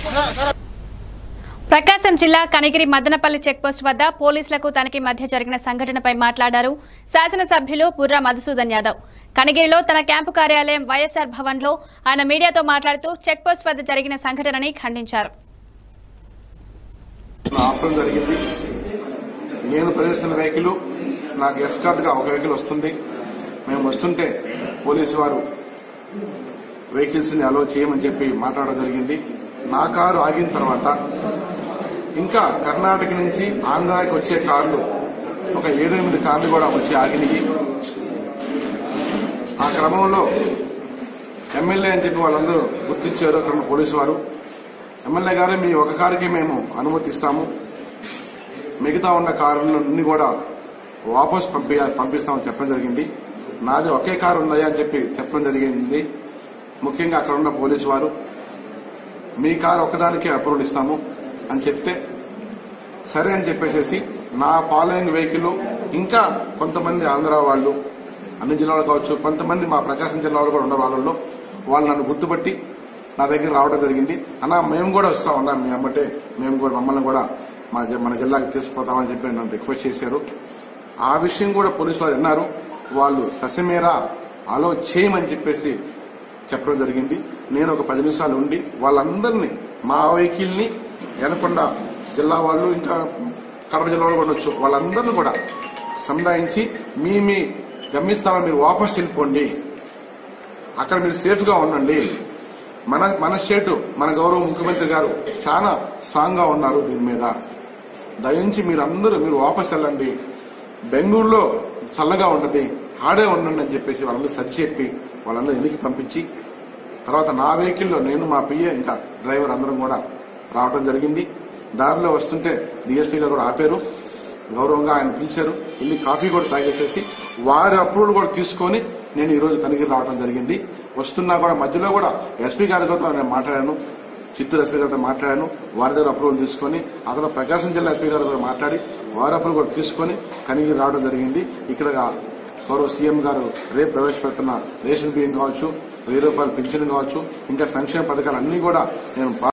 ప్రకాశం జిల్లా కనిగిరి మదనపల్లి చెక్పోస్ట్ వద్ద పోలీసులకు తనకి మధ్య జరిగిన సంఘటనపై మాట్లాడారు శాసనసభ్యులు బుర్రా మధుసూదన్ యాదవ్ కనిగిరిలో తన క్యాంపు కార్యాలయం వైఎస్ఆర్ భవన్ లో ఆయన మీడియాతో మాట్లాడుతూ చెక్పోస్ట్ వద్ద జరిగిన సంఘటనని ఖండించారు ఆపడం జరిగింది నేను ప్రవేశిస్తున్న వెహికల్ నాకు ఎస్కార్ట్ గా ఒక వెహికల్ వస్తుంది మేము వస్తుంటే పోలీసు వారు వెహికల్స్ ని అలో చేయమని చెప్పి మాట్లాడడం జరిగింది నా కారు ఆగిన తర్వాత ఇంకా కర్ణాటక నుంచి ఆంధ్రాకి వచ్చే కార్లు ఒక ఏడు ఎనిమిది కార్లు కూడా వచ్చి ఆగినాయి ఆ క్రమంలో ఎమ్మెల్యే అని చెప్పి వాళ్ళందరూ గుర్తించారు అక్కడ ఉన్న పోలీసు వారు ఎమ్మెల్యే గారు మీ ఒక కారుకి మేము అనుమతి ఇస్తాము మిగతా ఉన్న కారులన్నీ కూడా వాపస్ పంపి పంపిస్తామని చెప్పడం జరిగింది నాది ఒకే కారు ఉందా అని చెప్పి చెప్పడం జరిగింది ముఖ్యంగా అక్కడ ఉన్న పోలీసు వారు మీ కారు ఒకదానికే అప్రూవల్ ఇస్తాము అని చెప్తే సరే అని చెప్పేసేసి నా ఫాలోయింగ్ వెహికల్ ఇంకా కొంతమంది ఆంధ్ర వాళ్ళు అన్ని జిల్లాలు కావచ్చు కొంతమంది మా ప్రకాశం జిల్లాలో కూడా ఉన్న వాళ్ళలో వాళ్ళు నన్ను గుర్తుపట్టి నా దగ్గర రావడం జరిగింది అన్న మేము కూడా వస్తాం అన్నా మీ అమ్మటే మేము కూడా మమ్మల్ని కూడా మా జి- మన జిల్లాకి తీసుకుపోతామని చెప్పి నన్ను రిక్వెస్ట్ చేశారు ఆ విషయం కూడా పోలీసు వారు విన్నారు వాళ్ళు ససమేరా అలో చేయమని చెప్పేసి చెప్పడం జరిగింది నేను ఒక పది నిమిషాలు ఉండి వాళ్ళందరినీ మా వెహికల్ ని ఎనకొండ జిల్లా వాళ్ళు ఇంకా కడప జిల్లా వాళ్ళు కూడా వచ్చు వాళ్ళందరినీ కూడా సంధాయించి మీ మీ గమ్యస్థానం మీరు వాపస్ వెళ్ళిపోండి అక్కడ మీరు సేఫ్ గా ఉండండి మన మన స్టేట్ మన గౌరవ ముఖ్యమంత్రి గారు చాలా స్ట్రాంగ్ గా ఉన్నారు దీని మీద దయించి మీరందరూ మీరు వాపస్ వెళ్ళండి బెంగళూరులో చల్లగా ఉంటది ఆడే ఉండండి అని చెప్పేసి వాళ్ళందరూ సరి చెప్పి వాళ్ళందరూ ఇంటికి పంపించి తర్వాత నా వెహికల్లో నేను మా పిఏ ఇంకా డ్రైవర్ అందరం కూడా రావడం జరిగింది దారిలో వస్తుంటే డిఎస్పీ గారు కూడా ఆపారు గౌరవంగా ఆయన పిలిచారు వెళ్ళి కాఫీ కూడా తాగేసేసి వారి అప్రూవల్ కూడా తీసుకొని నేను ఈ రోజు కనిగిరి రావడం జరిగింది వస్తున్నా కూడా మధ్యలో కూడా ఎస్పీ గారితో నేను మాట్లాడాను చిత్తూరు ఎస్పీ గారితో మాట్లాడాను వారి దగ్గర అప్రూవల్ తీసుకొని అతను ప్రకాశం జిల్లా ఎస్పీ గారితో మాట్లాడి వారి అప్రూవల్ కూడా తీసుకొని కనిగిరి రావడం జరిగింది ఇక్కడ గౌరవ సీఎం గారు రేపు ప్రవేశపెడుతున్న రేషన్ బియ్యం కావచ్చు వెయ్యి రూపాయల పింఛన్ కావచ్చు ఇంకా సంక్షేమ పథకాలు అన్ని కూడా నేను